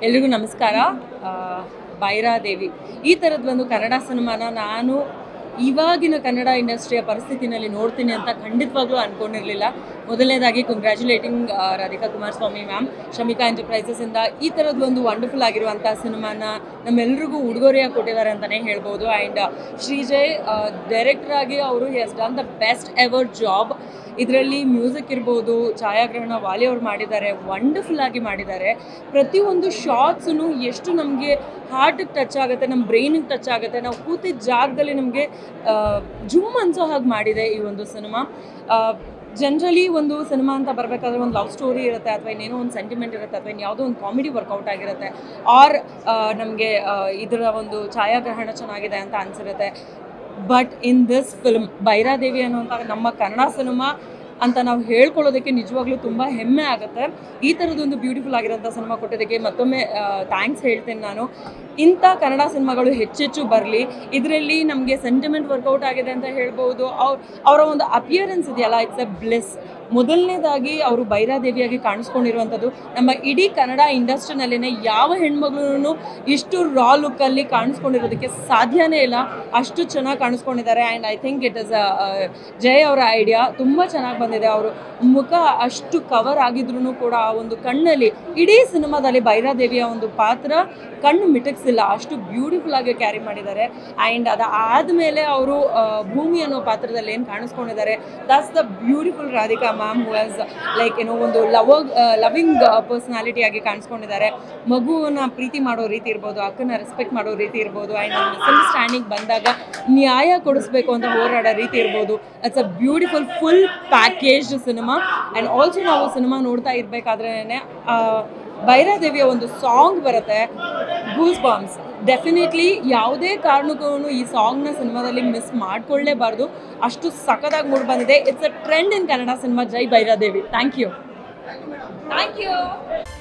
ಎಲ್ರಿಗೂ ನಮಸ್ಕಾರ ಆ, ಬೈರಾದೇವಿ ಈ ಥರದ್ದು ಒಂದು ಕನ್ನಡ ಸಿನಿಮಾನ ನಾನು ಇವಾಗಿನ ಕನ್ನಡ ಇಂಡಸ್ಟ್ರಿಯ ಪರಿಸ್ಥಿತಿನಲ್ಲಿ ನೋಡ್ತೀನಿ ಅಂತ ಖಂಡಿತವಾಗ್ಲೂ ಅಂದ್ಕೊಂಡಿರಲಿಲ್ಲ ಮೊದಲನೇದಾಗಿ ಕಂಗ್ರ್ಯಾಚುಲೇಟಿಂಗ್ ರಾಧಿಕಾ ಕುಮಾರಸ್ವಾಮಿ ಮ್ಯಾಮ್ ಶಮಿಕಾ ಎಂಟರ್ಪ್ರೈಸಸ್ಸಿಂದ ಈ ಥರದ್ದು ಒಂದು ವಂಡರ್ಫುಲ್ ಆಗಿರುವಂಥ ಸಿನಿಮಾನ ನಮ್ಮೆಲ್ರಿಗೂ ಉಡುಗೊರೆಯಾಗಿ ಕೊಟ್ಟಿದ್ದಾರೆ ಅಂತಲೇ ಹೇಳ್ಬೋದು ಆ್ಯಂಡ್ ಶ್ರೀಜಯ್ ಡೈರೆಕ್ಟರ್ ಆಗಿ ಅವರು he done the best ever job ಇದರಲ್ಲಿ ಮ್ಯೂಸಿಕ್ ಇರ್ಬೋದು ಛಾಯಾಗ್ರಹಣ ವಾಲಿ ಅವ್ರು ಮಾಡಿದ್ದಾರೆ ವಂಡರ್ಫುಲ್ ಆಗಿ ಮಾಡಿದ್ದಾರೆ ಪ್ರತಿಯೊಂದು ಶಾರ್ಟ್ಸೂ ಎಷ್ಟು ನಮಗೆ ಹಾರ್ಟಿಗೆ ಟಚ್ ಆಗುತ್ತೆ ನಮ್ಮ ಬ್ರೈನಿಗೆ ಟಚ್ ಆಗುತ್ತೆ ನಾವು ಕೂತಿದ್ದ ಜಾಗದಲ್ಲಿ ನಮಗೆ ಜುಮ್ ಅನ್ಸೋ ಹಾಗೆ ಮಾಡಿದೆ ಈ ಒಂದು ಸಿನಿಮಾ ಜನರಲಿ ಒಂದು ಸಿನಿಮಾ ಅಂತ ಬರಬೇಕಾದ್ರೆ ಒಂದು ಲವ್ ಸ್ಟೋರಿ ಇರುತ್ತೆ ಅಥವಾ ಇನ್ನೇನೋ ಒಂದು ಸೆಂಟಿಮೆಂಟ್ ಇರುತ್ತೆ ಅಥವಾ ಯಾವುದೋ ಒಂದು ಕಾಮಿಡಿ ವರ್ಕೌಟ್ ಆಗಿರುತ್ತೆ ಆರ್ ನಮಗೆ ಇದರ ಒಂದು ಛಾಯಾಗ್ರಹಣ ಚೆನ್ನಾಗಿದೆ ಅಂತ ಅನಿಸಿರುತ್ತೆ but in this film Bhairadevi ಅನ್ನುವಂಥ ನಮ್ಮ ಕನ್ನಡ ಸಿನಿಮಾ ಅಂತ ನಾವು ಹೇಳ್ಕೊಳ್ಳೋದಕ್ಕೆ ನಿಜವಾಗ್ಲೂ ತುಂಬ ಹೆಮ್ಮೆ ಆಗುತ್ತೆ ಈ ಥರದೊಂದು ಬ್ಯೂಟಿಫುಲ್ ಆಗಿರೋಂಥ ಸಿನಿಮಾ ಕೊಟ್ಟಿದ್ದಕ್ಕೆ ಮತ್ತೊಮ್ಮೆ ಥ್ಯಾಂಕ್ಸ್ ಹೇಳ್ತೇನೆ ನಾನು ಇಂಥ ಕನ್ನಡ ಸಿನಿಮಾಗಳು ಹೆಚ್ಚೆಚ್ಚು ಬರಲಿ ಇದರಲ್ಲಿ ನಮಗೆ ಸೆಂಟಿಮೆಂಟ್ ವರ್ಕೌಟ್ ಆಗಿದೆ ಅಂತ ಹೇಳ್ಬೋದು ಅವ್ರ ಅವರ ಒಂದು ಅಪಿಯರೆನ್ಸ್ ಇದೆಯಲ್ಲ ಇಟ್ಸ್ ಎ ಬ್ಲೆಸ್ ಮೊದಲನೇದಾಗಿ ಅವರು ಬೈರಾದೇವಿಯಾಗಿ ಕಾಣಿಸ್ಕೊಂಡಿರುವಂಥದ್ದು ನಮ್ಮ ಇಡೀ ಕನ್ನಡ ಇಂಡಸ್ಟ್ರಿನಲ್ಲಿನೇ ಯಾವ ಹೆಣ್ಮಗಳು ಇಷ್ಟು ರಾ ಲುಕ್ಕಲ್ಲಿ ಕಾಣಿಸ್ಕೊಂಡಿರೋದಕ್ಕೆ ಸಾಧ್ಯನೇ ಇಲ್ಲ ಅಷ್ಟು ಚೆನ್ನಾಗಿ ಕಾಣಿಸ್ಕೊಂಡಿದ್ದಾರೆ and I think it is Jay ಅವರ ಐಡಿಯಾ ತುಂಬ ಚೆನ್ನಾಗಿ ಬಂದಿದೆ ಅವರು ಮುಖ ಅಷ್ಟು ಕವರ್ ಆಗಿದ್ರು ಕೂಡ ಆ ಒಂದು ಕಣ್ಣಲ್ಲಿ ಇಡೀ ಸಿನಿಮಾದಲ್ಲಿ ಬೈರಾದೇವಿಯ ಒಂದು ಪಾತ್ರ ಕಣ್ಣು ಮಿಟಕ್ಸಿಲ್ಲ ಅಷ್ಟು ಬ್ಯೂಟಿಫುಲ್ ಆಗಿ ಕ್ಯಾರಿ ಮಾಡಿದ್ದಾರೆ ಆ್ಯಂಡ್ ಅದು ಆದಮೇಲೆ ಅವರು ಭೂಮಿ ಅನ್ನೋ ಪಾತ್ರದಲ್ಲಿ ಏನು ಕಾಣಿಸ್ಕೊಂಡಿದ್ದಾರೆ that's the beautiful Radhika ma'am who has like ಏನೋ ಒಂದು ಲವ್ ಲವಿಂಗ್ ಪರ್ಸ್ನಾಲಿಟಿ ಆಗಿ ಕಾಣಿಸ್ಕೊಂಡಿದ್ದಾರೆ ಮಗುವನ್ನ ಪ್ರೀತಿ ಮಾಡೋ ರೀತಿ ಇರ್ಬೋದು ಅಕ್ಕನ ರೆಸ್ಪೆಕ್ಟ್ ಮಾಡೋ ರೀತಿ ಇರ್ಬೋದು ಆ್ಯಂಡ್ ಮಿಸ್ಅಂಡರ್ಸ್ಟ್ಯಾಂಡಿಂಗ್ ಬಂದಾಗ ನ್ಯಾಯ ಕೊಡಿಸ್ಬೇಕು ಅಂತ ಹೋರಾಡೋ ರೀತಿ ಇರ್ಬೋದು it's a beautiful full package cinema and also ನಾವು ಸಿನಿಮಾ ನೋಡ್ತಾ ಇರಬೇಕಾದ್ರೇ ಬೈರಾದೇವಿಯ ಒಂದು ಸಾಂಗ್ ಬರುತ್ತೆ ಗೂಸ್ ಬಾಂಬ್ಸ್ ಡೆಫಿನೆಟ್ಲಿ ಯಾವುದೇ ಕಾರಣಕ್ಕೂ ಈ ಸಾಂಗ್ನ ಸಿನಿಮಾದಲ್ಲಿ ಮಿಸ್ ಮಾಡ್ಕೊಳ್ಳೇಬಾರ್ದು ಅಷ್ಟು ಸಖತ್ತಾಗಿ ಮೂಡ್ ಬಂದಿದೆ it's a trend in Kannada cinema Jai Bhairadevi thank you thank you